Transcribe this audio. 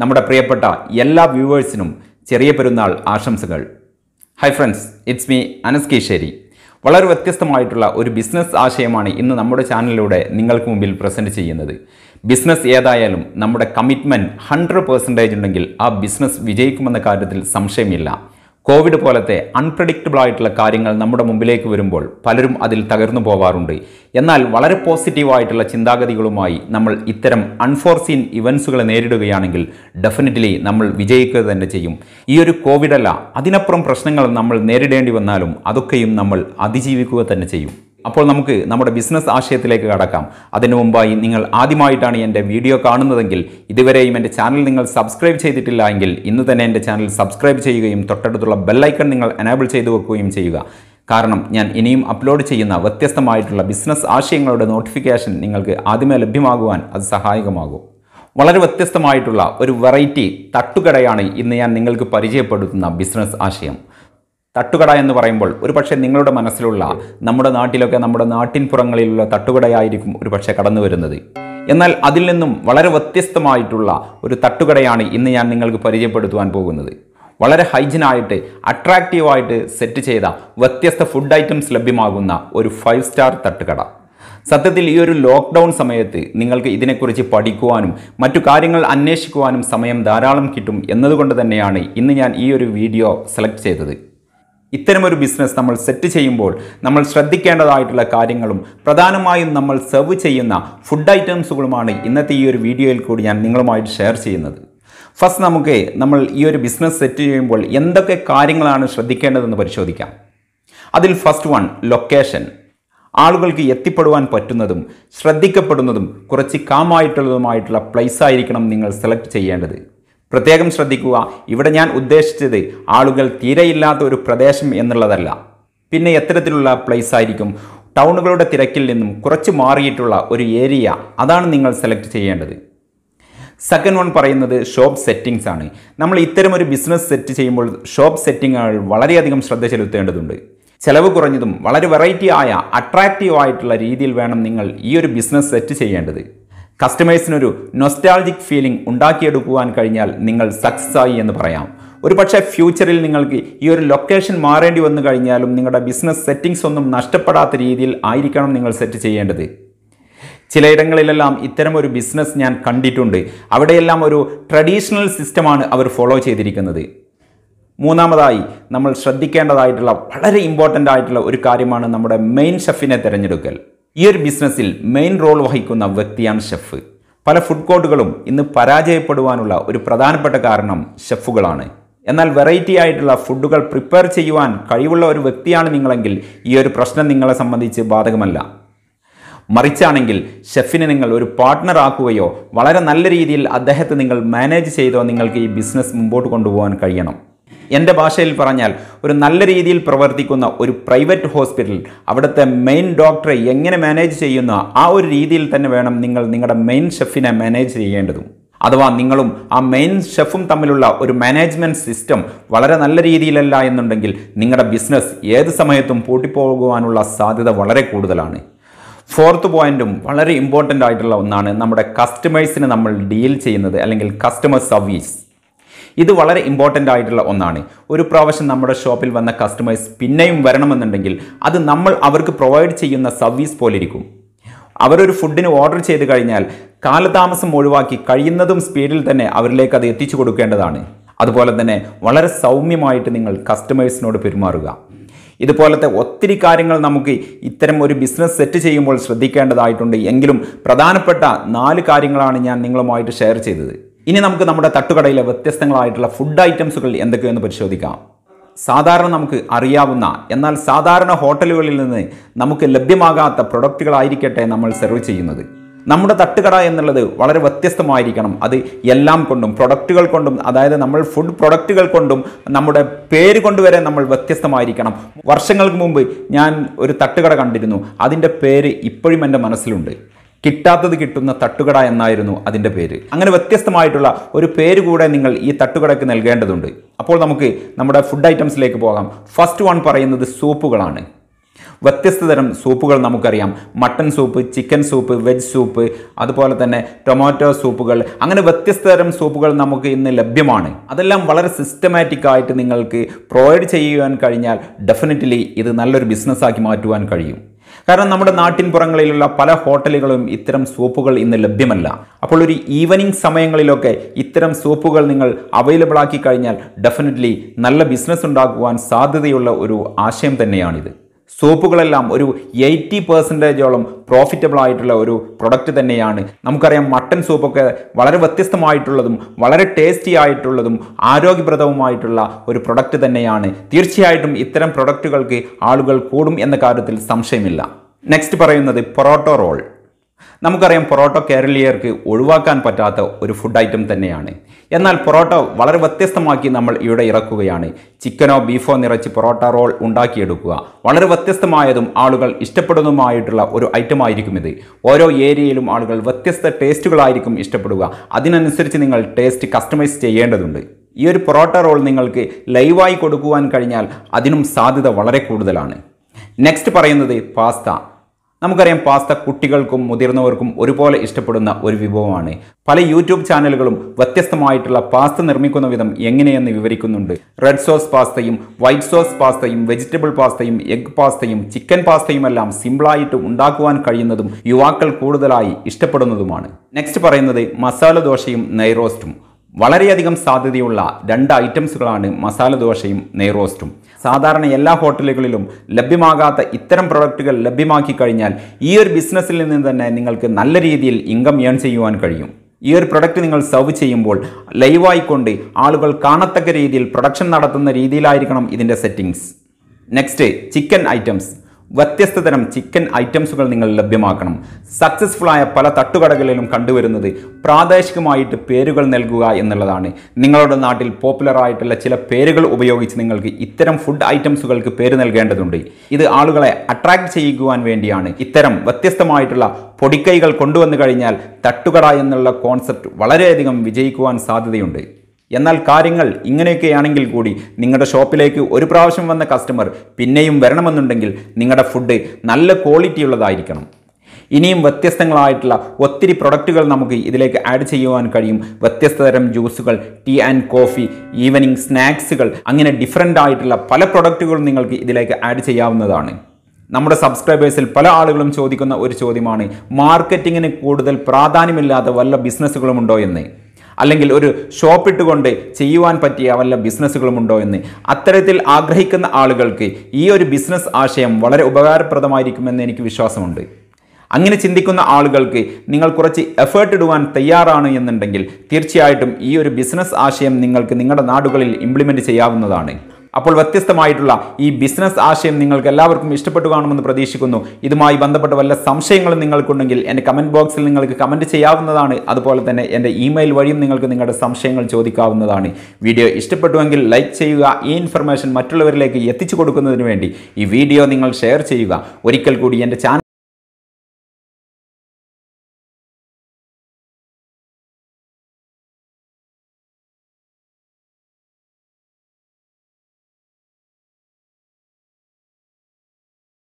നമ്മുടെ പ്രിയപ്പെട്ട എല്ലാ വ്യൂവേഴ്സിനും ചെറിയ പെരുന്നാൾ ആശംസകൾ hi friends it's me Anas Keesheri വളരെ വ്യത്യസ്തമായിട്ടുള്ള ഒരു ബിസിനസ് ആശയമാണ് ഇന്ന് നമ്മുടെ ചാനലിലൂടെ നിങ്ങൾക്ക് മുമ്പിൽ പ്രസൻറ്റ് ചെയ്യുന്നത് ബിസിനസ് ഏതായാലും നമ്മുടെ കമ്മിറ്റ്മെൻറ്റ് ഹൺഡ്രഡ് പെർസെൻറ്റേജ് ഉണ്ടെങ്കിൽ ആ ബിസിനസ് വിജയിക്കുമെന്ന കാര്യത്തിൽ സംശയമില്ല കോവിഡ് പോലത്തെ അൺപ്രഡിക്റ്റബിൾ ആയിട്ടുള്ള കാര്യങ്ങൾ നമ്മുടെ മുമ്പിലേക്ക് വരുമ്പോൾ പലരും അതിൽ തകർന്നു പോവാറുണ്ട് എന്നാൽ വളരെ പോസിറ്റീവായിട്ടുള്ള ചിന്താഗതികളുമായി നമ്മൾ ഇത്തരം അൺഫോർസീൻ ഇവൻസുകളെ നേരിടുകയാണെങ്കിൽ ഡെഫിനറ്റ്ലി നമ്മൾ വിജയിക്കുക തന്നെ ചെയ്യും ഈ ഒരു കോവിഡ് അല്ല അതിനപ്പുറം പ്രശ്നങ്ങൾ നമ്മൾ നേരിടേണ്ടി വന്നാലും അതൊക്കെയും നമ്മൾ അതിജീവിക്കുക തന്നെ ചെയ്യും അപ്പോൾ നമുക്ക് നമ്മുടെ ബിസിനസ് ആശയത്തിലേക്ക് കടക്കാം അതിനു മുമ്പായി നിങ്ങൾ ആദ്യമായിട്ടാണ് എൻ്റെ വീഡിയോ കാണുന്നതെങ്കിൽ ഇതുവരെയും എൻ്റെ ചാനൽ നിങ്ങൾ സബ്സ്ക്രൈബ് ചെയ്തിട്ടില്ല എങ്കിൽ ഇന്ന് തന്നെ എൻ്റെ ചാനൽ സബ്സ്ക്രൈബ് ചെയ്യുകയും തൊട്ടടുത്തുള്ള ബെല്ലൈക്കൺ നിങ്ങൾ എനേബിൾ ചെയ്തു വെക്കുകയും ചെയ്യുക കാരണം ഞാൻ ഇനിയും അപ്ലോഡ് ചെയ്യുന്ന വ്യത്യസ്തമായിട്ടുള്ള ബിസിനസ് ആശയങ്ങളുടെ നോട്ടിഫിക്കേഷൻ നിങ്ങൾക്ക് ആദ്യമേ ലഭ്യമാകുവാൻ അത് സഹായകമാകും വളരെ വ്യത്യസ്തമായിട്ടുള്ള ഒരു വെറൈറ്റി തട്ടുകടയാണ് ഇന്ന് ഞാൻ നിങ്ങൾക്ക് പരിചയപ്പെടുത്തുന്ന ബിസിനസ് ആശയം തട്ടുകട എന്ന് പറയുമ്പോൾ ഒരു പക്ഷേ നിങ്ങളുടെ മനസ്സിലുള്ള നമ്മുടെ നാട്ടിലൊക്കെ നമ്മുടെ നാട്ടിൻപുറങ്ങളിലുള്ള തട്ടുകടയായിരിക്കും ഒരു പക്ഷേ കടന്നു വരുന്നത് എന്നാൽ അതിൽ നിന്നും വളരെ വ്യത്യസ്തമായിട്ടുള്ള ഒരു തട്ടുകടയാണ് ഇന്ന് ഞാൻ നിങ്ങൾക്ക് പരിചയപ്പെടുത്തുവാൻ പോകുന്നത് വളരെ ഹൈജിനായിട്ട് അട്രാക്റ്റീവായിട്ട് സെറ്റ് ചെയ്ത വ്യത്യസ്ത ഫുഡ് ഐറ്റംസ് ലഭ്യമാകുന്ന ഒരു ഫൈവ് സ്റ്റാർ തട്ടുകട സത്യത്തിൽ ഈ ഒരു ലോക്ക്ഡൗൺ സമയത്ത് നിങ്ങൾക്ക് ഇതിനെക്കുറിച്ച് പഠിക്കുവാനും മറ്റു കാര്യങ്ങൾ അന്വേഷിക്കുവാനും സമയം ധാരാളം കിട്ടും എന്നതുകൊണ്ട് തന്നെയാണ് ഇന്ന് ഞാൻ ഈ ഒരു വീഡിയോ സെലക്ട് ചെയ്തത് ഇത്തരമൊരു ബിസിനസ് നമ്മൾ സെറ്റ് ചെയ്യുമ്പോൾ നമ്മൾ ശ്രദ്ധിക്കേണ്ടതായിട്ടുള്ള കാര്യങ്ങളും പ്രധാനമായും നമ്മൾ സെർവ് ചെയ്യുന്ന ഫുഡ് ഐറ്റംസുകളുമാണ് ഇന്നത്തെ ഈ ഒരു വീഡിയോയിൽ കൂടി ഞാൻ നിങ്ങളുമായിട്ട് ഷെയർ ചെയ്യുന്നത് ഫസ്റ്റ് നമുക്ക് നമ്മൾ ഈ ഒരു ബിസിനസ് സെറ്റ് ചെയ്യുമ്പോൾ എന്തൊക്കെ കാര്യങ്ങളാണ് ശ്രദ്ധിക്കേണ്ടതെന്ന് പരിശോധിക്കാം അതിൽ ഫസ്റ്റ് വൺ ലൊക്കേഷൻ ആളുകൾക്ക് എത്തിപ്പെടുവാൻ പറ്റുന്നതും ശ്രദ്ധിക്കപ്പെടുന്നതും കുറച്ച് കാമായിട്ടുള്ളതുമായിട്ടുള്ള പ്ലേസ് ആയിരിക്കണം നിങ്ങൾ സെലക്ട് ചെയ്യേണ്ടത് പ്രത്യേകം ശ്രദ്ധിക്കുക ഇവിടെ ഞാൻ ഉദ്ദേശിച്ചത് ആളുകൾ തീരെയില്ലാത്ത ഒരു പ്രദേശം എന്നുള്ളതല്ല പിന്നെ എത്തരത്തിലുള്ള പ്ലേസ് ആയിരിക്കും ടൗണുകളുടെ തിരക്കിൽ നിന്നും കുറച്ച് മാറിയിട്ടുള്ള ഒരു ഏരിയ അതാണ് നിങ്ങൾ സെലക്ട് ചെയ്യേണ്ടത് സെക്കൻഡ് വൺ പറയുന്നത് ഷോപ്പ് സെറ്റിംഗ്സ് ആണ് നമ്മൾ ഇത്തരം ഒരു ബിസിനസ് സെറ്റ് ചെയ്യുമ്പോൾ ഷോപ്പ് സെറ്റിങ്ങുകൾ വളരെയധികം ശ്രദ്ധ ചെലുത്തേണ്ടതുണ്ട് ചെലവ് കുറഞ്ഞതും വളരെ വെറൈറ്റി ആയ അട്രാക്റ്റീവ് ആയിട്ടുള്ള രീതിയിൽ വേണം നിങ്ങൾ ഈ ഒരു ബിസിനസ് സെറ്റ് ചെയ്യേണ്ടത് കസ്റ്റമേഴ്സിനൊരു നൊസ്റ്റാൾജിക് ഫീലിംഗ് ഉണ്ടാക്കിയെടുക്കുവാൻ കഴിഞ്ഞാൽ നിങ്ങൾ സക്സസ് ആയി എന്ന് പറയാം ഒരു പക്ഷേ ഫ്യൂച്ചറിൽ നിങ്ങൾക്ക് ഈ ഒരു ലൊക്കേഷൻ മാറേണ്ടി വന്നു കഴിഞ്ഞാലും നിങ്ങളുടെ ബിസിനസ് സെറ്റിംഗ്സ് ഒന്നും നഷ്ടപ്പെടാത്ത രീതിയിൽ ആയിരിക്കണം നിങ്ങൾ സെറ്റ് ചെയ്യേണ്ടത് ചിലയിടങ്ങളിലെല്ലാം ഇത്തരം ഒരു ബിസിനസ് ഞാൻ കണ്ടിട്ടുണ്ട് അവിടെയെല്ലാം ഒരു ട്രഡീഷണൽ സിസ്റ്റമാണ് അവർ ഫോളോ ചെയ്തിരിക്കുന്നത് മൂന്നാമതായി നമ്മൾ ശ്രദ്ധിക്കേണ്ടതായിട്ടുള്ള വളരെ ഇമ്പോർട്ടൻ്റ് ആയിട്ടുള്ള ഒരു കാര്യമാണ് നമ്മുടെ മെയിൻ ഷെഫിനെ തിരഞ്ഞെടുക്കൽ ഈ ഒരു ബിസിനസ്സിൽ മെയിൻ റോൾ വഹിക്കുന്ന വ്യക്തിയാണ് ഷെഫ് പല ഫുഡ് കോർട്ടുകളും ഇന്ന് പരാജയപ്പെടുവാനുള്ള ഒരു പ്രധാനപ്പെട്ട കാരണം ഷെഫുകളാണ് എന്നാൽ വെറൈറ്റി ആയിട്ടുള്ള ഫുഡുകൾ പ്രിപ്പയർ ചെയ്യുവാൻ കഴിവുള്ള ഒരു വ്യക്തിയാണ് നിങ്ങളെങ്കിൽ ഈ ഒരു പ്രശ്നം നിങ്ങളെ സംബന്ധിച്ച് ബാധകമല്ല മറിച്ചാണെങ്കിൽ ഷെഫിനെ നിങ്ങൾ ഒരു പാർട്ട്ണർ ആക്കുകയോ വളരെ നല്ല രീതിയിൽ അദ്ദേഹത്തെ നിങ്ങൾ മാനേജ് ചെയ്തോ നിങ്ങൾക്ക് ഈ ബിസിനസ് മുമ്പോട്ട് കൊണ്ടുപോകാൻ കഴിയണം എൻ്റെ ഭാഷയിൽ പറഞ്ഞാൽ ഒരു നല്ല രീതിയിൽ പ്രവർത്തിക്കുന്ന ഒരു പ്രൈവറ്റ് ഹോസ്പിറ്റൽ അവിടുത്തെ മെയിൻ ഡോക്ടറെ എങ്ങനെ മാനേജ് ചെയ്യുന്ന ആ ഒരു രീതിയിൽ തന്നെ വേണം നിങ്ങൾ നിങ്ങളുടെ മെയിൻ ഷെഫിനെ മാനേജ് ചെയ്യേണ്ടതും അഥവാ നിങ്ങളും ആ മെയിൻ ഷെഫും തമ്മിലുള്ള ഒരു മാനേജ്മെൻറ്റ് സിസ്റ്റം വളരെ നല്ല രീതിയിലല്ല എന്നുണ്ടെങ്കിൽ നിങ്ങളുടെ ബിസിനസ് ഏത് സമയത്തും പൂട്ടിപ്പോകുവാനുള്ള സാധ്യത വളരെ കൂടുതലാണ് ഫോർത്ത് പോയിന്റും വളരെ ഇമ്പോർട്ടൻ്റ് ആയിട്ടുള്ള ഒന്നാണ് നമ്മുടെ കസ്റ്റമേഴ്സിന് നമ്മൾ ഡീൽ ചെയ്യുന്നത് അല്ലെങ്കിൽ കസ്റ്റമർ സർവീസ് ഇത് വളരെ ഇമ്പോർട്ടൻ്റ് ആയിട്ടുള്ള ഒന്നാണ് ഒരു പ്രാവശ്യം നമ്മുടെ ഷോപ്പിൽ വന്ന കസ്റ്റമേഴ്സ് പിന്നെയും വരണമെന്നുണ്ടെങ്കിൽ അത് നമ്മൾ അവർക്ക് പ്രൊവൈഡ് ചെയ്യുന്ന സർവീസ് പോലിരിക്കും അവരൊരു ഫുഡിന് ഓർഡർ ചെയ്ത് കഴിഞ്ഞാൽ കാലതാമസം ഒഴിവാക്കി കഴിയുന്നതും സ്പീഡിൽ തന്നെ അവരിലേക്ക് അത് എത്തിച്ചു കൊടുക്കേണ്ടതാണ് അതുപോലെ തന്നെ വളരെ സൗമ്യമായിട്ട് നിങ്ങൾ കസ്റ്റമേഴ്സിനോട് പെരുമാറുക ഇതുപോലത്തെ ഒത്തിരി കാര്യങ്ങൾ നമുക്ക് ഇത്തരം ഒരു ബിസിനസ് സെറ്റ് ചെയ്യുമ്പോൾ ശ്രദ്ധിക്കേണ്ടതായിട്ടുണ്ട് എങ്കിലും പ്രധാനപ്പെട്ട നാല് കാര്യങ്ങളാണ് ഞാൻ നിങ്ങളുമായിട്ട് ഷെയർ ചെയ്തത് ഇനി നമുക്ക് നമ്മുടെ തട്ടുകടയിലെ വ്യത്യസ്തങ്ങളായിട്ടുള്ള ഫുഡ് ഐറ്റംസുകൾ എന്തൊക്കെയെന്ന് പരിശോധിക്കാം സാധാരണ നമുക്ക് അറിയാവുന്ന എന്നാൽ സാധാരണ ഹോട്ടലുകളിൽ നിന്ന് നമുക്ക് ലഭ്യമാകാത്ത പ്രൊഡക്റ്റുകളായിരിക്കട്ടെ നമ്മൾ സെർവ് ചെയ്യുന്നത് നമ്മുടെ തട്ടുകട എന്നുള്ളത് വളരെ വ്യത്യസ്തമായിരിക്കണം അത് എല്ലാം കൊണ്ടും പ്രൊഡക്റ്റുകൾ കൊണ്ടും അതായത് നമ്മൾ ഫുഡ് പ്രൊഡക്റ്റുകൾ കൊണ്ടും നമ്മുടെ പേര് കൊണ്ടുവരെ നമ്മൾ വ്യത്യസ്തമായിരിക്കണം വർഷങ്ങൾക്ക് മുമ്പ് ഞാൻ ഒരു തട്ടുകട കണ്ടിരുന്നു അതിൻ്റെ പേര് ഇപ്പോഴും എൻ്റെ മനസ്സിലുണ്ട് കിട്ടാത്തത് കിട്ടുന്ന തട്ടുകട എന്നായിരുന്നു അതിൻ്റെ പേര് അങ്ങനെ വ്യത്യസ്തമായിട്ടുള്ള ഒരു പേര് കൂടെ നിങ്ങൾ ഈ തട്ടുകടയ്ക്ക് നൽകേണ്ടതുണ്ട് അപ്പോൾ നമുക്ക് നമ്മുടെ ഫുഡ് ഐറ്റംസിലേക്ക് പോകാം ഫസ്റ്റ് വൺ പറയുന്നത് സൂപ്പുകളാണ് വ്യത്യസ്ത തരം സൂപ്പുകൾ നമുക്കറിയാം mutton soup chicken soup veg soup അതുപോലെ തന്നെ ടൊമാറ്റോ സൂപ്പുകൾ അങ്ങനെ വ്യത്യസ്ത തരം സൂപ്പുകൾ നമുക്ക് ഇന്ന് ലഭ്യമാണ് അതെല്ലാം വളരെ സിസ്റ്റമാറ്റിക് ആയിട്ട് നിങ്ങൾക്ക് പ്രൊവൈഡ് ചെയ്യുവാൻ കഴിഞ്ഞാൽ ഡെഫിനറ്റ്ലി ഇത് നല്ലൊരു ബിസിനസ്സാക്കി മാറ്റുവാൻ കഴിയും കാരണം നമ്മുടെ നാട്ടിൻപുറങ്ങളിലുള്ള പല ഹോട്ടലുകളും ഇത്തരം സൂപ്പുകൾ ഇന്ന് ലഭ്യമല്ല അപ്പോൾ ഒരു ഈവനിങ് സമയങ്ങളിലൊക്കെ ഇത്തരം സൂപ്പുകൾ നിങ്ങൾ അവൈലബിൾ ആക്കി കഴിഞ്ഞാൽ ഡെഫിനറ്റ്ലി നല്ല ബിസിനസ് ഉണ്ടാക്കുവാൻ സാധ്യതയുള്ള ഒരു ആശയം തന്നെയാണിത് സോപ്പുകളെല്ലാം ഒരു എയ്റ്റി പെർസെൻറ്റേജോളം പ്രോഫിറ്റബിൾ ആയിട്ടുള്ള ഒരു പ്രൊഡക്റ്റ് തന്നെയാണ് നമുക്കറിയാം മട്ടൺ സൂപ്പൊക്കെ വളരെ വ്യത്യസ്തമായിട്ടുള്ളതും വളരെ ടേസ്റ്റി ആയിട്ടുള്ളതും ആരോഗ്യപ്രദവുമായിട്ടുള്ള ഒരു പ്രൊഡക്റ്റ് തന്നെയാണ് തീർച്ചയായിട്ടും ഇത്തരം പ്രൊഡക്റ്റുകൾക്ക് ആളുകൾ കൂടും എന്ന കാര്യത്തിൽ സംശയമില്ല നെക്സ്റ്റ് പറയുന്നത് പൊറോട്ടോ റോൾ നമുക്കറിയാം പൊറോട്ട കേരളീയർക്ക് ഒഴിവാക്കാൻ പറ്റാത്ത ഒരു ഫുഡ് ഐറ്റം തന്നെയാണ് എന്നാൽ പൊറോട്ട വളരെ വ്യത്യസ്തമാക്കി നമ്മൾ ഇവിടെ ഇറക്കുകയാണ് ചിക്കനോ ബീഫോ നിറച്ച് പൊറോട്ട റോൾ ഉണ്ടാക്കിയെടുക്കുക വളരെ വ്യത്യസ്തമായതും ആളുകൾ ഇഷ്ടപ്പെടുന്നതുമായിട്ടുള്ള ഒരു ഐറ്റം ആയിരിക്കും ഇത് ഓരോ ഏരിയയിലും ആളുകൾ വ്യത്യസ്ത ടേസ്റ്റുകളായിരിക്കും ഇഷ്ടപ്പെടുക അതിനനുസരിച്ച് നിങ്ങൾ ടേസ്റ്റ് കസ്റ്റമൈസ് ചെയ്യേണ്ടതുണ്ട് ഈ ഒരു പൊറോട്ട റോൾ നിങ്ങൾക്ക് ലൈവായി കൊടുക്കുവാൻ കഴിഞ്ഞാൽ അതിനും സാധ്യത വളരെ കൂടുതലാണ് നെക്സ്റ്റ് പറയുന്നത് പാസ്ത നമുക്കറിയാം പാസ്ത കുട്ടികൾക്കും മുതിർന്നവർക്കും ഒരുപോലെ ഇഷ്ടപ്പെടുന്ന ഒരു വിഭവമാണ് പല യൂട്യൂബ് ചാനലുകളും വ്യത്യസ്തമായിട്ടുള്ള പാസ്ത നിർമ്മിക്കുന്ന വിധം എങ്ങനെയെന്ന് വിവരിക്കുന്നുണ്ട് റെഡ് സോസ് പാസ്തയും വൈറ്റ് സോസ് പാസ്തയും വെജിറ്റബിൾ പാസ്തയും എഗ് പാസ്തയും ചിക്കൻ പാസ്തയും എല്ലാം സിമ്പിളായിട്ട് ഉണ്ടാക്കുവാൻ കഴിയുന്നതും യുവാക്കൾ കൂടുതലായി ഇഷ്ടപ്പെടുന്നതുമാണ് നെക്സ്റ്റ് പറയുന്നത് മസാല ദോശയും നെയ്റോസ്റ്റും വളരെയധികം സാധ്യതയുള്ള രണ്ട് ഐറ്റംസുകളാണ് മസാല ദോശയും നെയ്റോസ്റ്റും സാധാരണ എല്ലാ ഹോട്ടലുകളിലും ലഭ്യമാകാത്ത ഇത്തരം പ്രൊഡക്റ്റുകൾ ലഭ്യമാക്കി കഴിഞ്ഞാൽ ഈ ഒരു ബിസിനസ്സിൽ നിന്ന് തന്നെ നിങ്ങൾക്ക് നല്ല രീതിയിൽ ഇൻകം ഏൺ ചെയ്യുവാൻ കഴിയും ഈ ഒരു പ്രൊഡക്റ്റ് നിങ്ങൾ സെർവ് ചെയ്യുമ്പോൾ ലൈവായി കൊണ്ട് ആളുകൾ കാണത്തക്ക രീതിയിൽ പ്രൊഡക്ഷൻ നടത്തുന്ന രീതിയിലായിരിക്കണം ഇതിൻ്റെ സെറ്റിങ്സ് നെക്സ്റ്റ് ചിക്കൻ ഐറ്റംസ് വ്യത്യസ്ത തരം ചിക്കൻ ഐറ്റംസുകൾ നിങ്ങൾ ലഭ്യമാക്കണം സക്സസ്ഫുൾ ആയ പല തട്ടുകടകളിലും കണ്ടുവരുന്നത് പ്രാദേശികമായിട്ട് പേരുകൾ നൽകുക എന്നുള്ളതാണ് നിങ്ങളുടെ നാട്ടിൽ പോപ്പുലർ ആയിട്ടുള്ള ചില പേരുകൾ ഉപയോഗിച്ച് നിങ്ങൾക്ക് ഇത്തരം ഫുഡ് ഐറ്റംസുകൾക്ക് പേര് നൽകേണ്ടതുണ്ട് ഇത് ആളുകളെ അട്രാക്ട് ചെയ്യുവാൻ വേണ്ടിയാണ് ഇത്തരം വ്യത്യസ്തമായിട്ടുള്ള പൊടിക്കൈകൾ കൊണ്ടുവന്നു കഴിഞ്ഞാൽ തട്ടുകട എന്നുള്ള കോൺസെപ്റ്റ് വളരെയധികം വിജയിക്കുവാൻ സാധ്യതയുണ്ട് എന്നാൽ കാര്യങ്ങൾ ഇങ്ങനെയൊക്കെയാണെങ്കിൽ കൂടി നിങ്ങളുടെ ഷോപ്പിലേക്ക് ഒരു പ്രാവശ്യം വന്ന കസ്റ്റമർ പിന്നെയും വരണമെന്നുണ്ടെങ്കിൽ നിങ്ങളുടെ ഫുഡ് നല്ല ക്വാളിറ്റി ഉള്ളതായിരിക്കണം ഇനിയും വ്യത്യസ്തങ്ങളായിട്ടുള്ള ഒത്തിരി പ്രൊഡക്റ്റുകൾ നമുക്ക് ഇതിലേക്ക് ആഡ് ചെയ്യുവാൻ കഴിയും വ്യത്യസ്ത തരം ജ്യൂസുകൾ ടീ ആൻഡ് കോഫി ഈവനിങ് സ്നാക്സുകൾ അങ്ങനെ ഡിഫറെൻ്റ് ആയിട്ടുള്ള പല പ്രൊഡക്റ്റുകളും നിങ്ങൾക്ക് ഇതിലേക്ക് ആഡ് ചെയ്യാവുന്നതാണ് നമ്മുടെ സബ്സ്ക്രൈബേഴ്സിൽ പല ആളുകളും ചോദിക്കുന്ന ഒരു ചോദ്യമാണ് മാർക്കറ്റിങ്ങിന് കൂടുതൽ പ്രാധാന്യമില്ലാത്ത വല്ല ബിസിനസ്സുകളുമുണ്ടോ എന്ന് അല്ലെങ്കിൽ ഒരു ഷോപ്പ് ഇട്ടുകൊണ്ട് ചെയ്യുവാൻ പറ്റിയ വല്ല ബിസിനസ്സുകളുമുണ്ടോ എന്ന് അത്തരത്തിൽ ആഗ്രഹിക്കുന്ന ആളുകൾക്ക് ഈ ഒരു ബിസിനസ് ആശയം വളരെ ഉപകാരപ്രദമായിരിക്കുമെന്ന് എനിക്ക് വിശ്വാസമുണ്ട് അങ്ങനെ ചിന്തിക്കുന്ന ആളുകൾക്ക് നിങ്ങൾ കുറച്ച് എഫേർട്ട് ഇടുവാൻ തയ്യാറാണ് എന്നുണ്ടെങ്കിൽ തീർച്ചയായിട്ടും ഈ ഒരു ബിസിനസ് ആശയം നിങ്ങൾക്ക് നിങ്ങളുടെ നാടുകളിൽ ഇംപ്ലിമെൻറ്റ് ചെയ്യാവുന്നതാണ് അപ്പോൾ വ്യത്യസ്തമായിട്ടുള്ള ഈ ബിസിനസ് ആശയം നിങ്ങൾക്ക് എല്ലാവർക്കും ഇഷ്ടപ്പെട്ടു കാണുമെന്ന് പ്രതീക്ഷിക്കുന്നു ഇതുമായി ബന്ധപ്പെട്ട വല്ല സംശയങ്ങളും നിങ്ങൾക്കുണ്ടെങ്കിൽ എൻ്റെ കമൻറ്റ് ബോക്സിൽ നിങ്ങൾക്ക് കമൻറ്റ് ചെയ്യാവുന്നതാണ് അതുപോലെ തന്നെ എൻ്റെ ഇമെയിൽ വഴിയും നിങ്ങൾക്ക് നിങ്ങളുടെ സംശയങ്ങൾ ചോദിക്കാവുന്നതാണ് വീഡിയോ ഇഷ്ടപ്പെട്ടുവെങ്കിൽ ലൈക്ക് ചെയ്യുക ഈ ഇൻഫർമേഷൻ മറ്റുള്ളവരിലേക്ക് എത്തിച്ചു കൊടുക്കുന്നതിന് വേണ്ടി ഈ വീഡിയോ നിങ്ങൾ ഷെയർ ചെയ്യുക ഒരിക്കൽ കൂടി എൻ്റെ ചാനൽ